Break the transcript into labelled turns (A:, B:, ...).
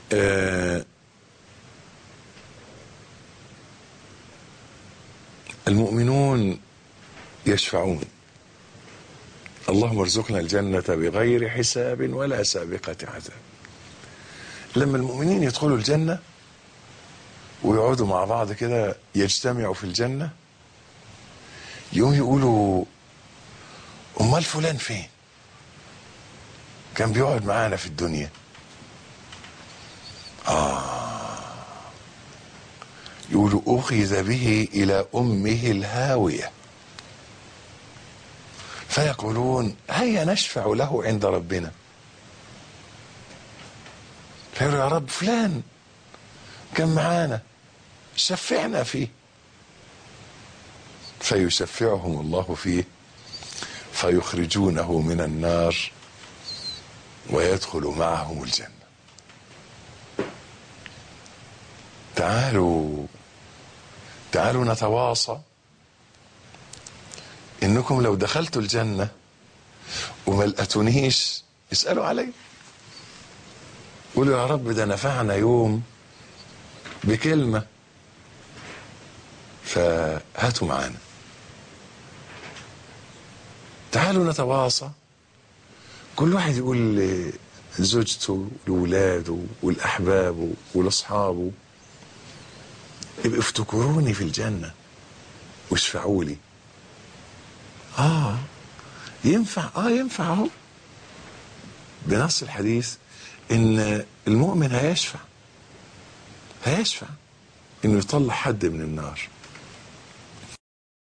A: آه المؤمنون يشفعون اللهم ارزقنا الجنة بغير حساب ولا سابقة عذاب لما المؤمنين يدخلوا الجنة ويقعدوا مع بعض كده يجتمعوا في الجنة يقوم يقولوا امال فلان فين كان بيقعد معانا في الدنيا آه يقولوا أخذ به إلى أمه الهاوية فيقولون هيا نشفع له عند ربنا فيقولوا يا رب فلان كان معانا شفعنا فيه فيشفعهم الله فيه فيخرجونه من النار ويدخل معهم الجنة تعالوا تعالوا نتواصى انكم لو دخلتوا الجنة وما لقيتونيش اسألوا علي قولوا يا رب ده نفعنا يوم بكلمة فهاتوا معانا تعالوا نتواصى كل واحد يقول لزوجته لولاده ولأحبابه ولأصحابه يبقى افتكروني في الجنة واشفعوا لي اه ينفع اه ينفع اهو بنص الحديث ان المؤمن هيشفع هيشفع انه يطلع حد من النار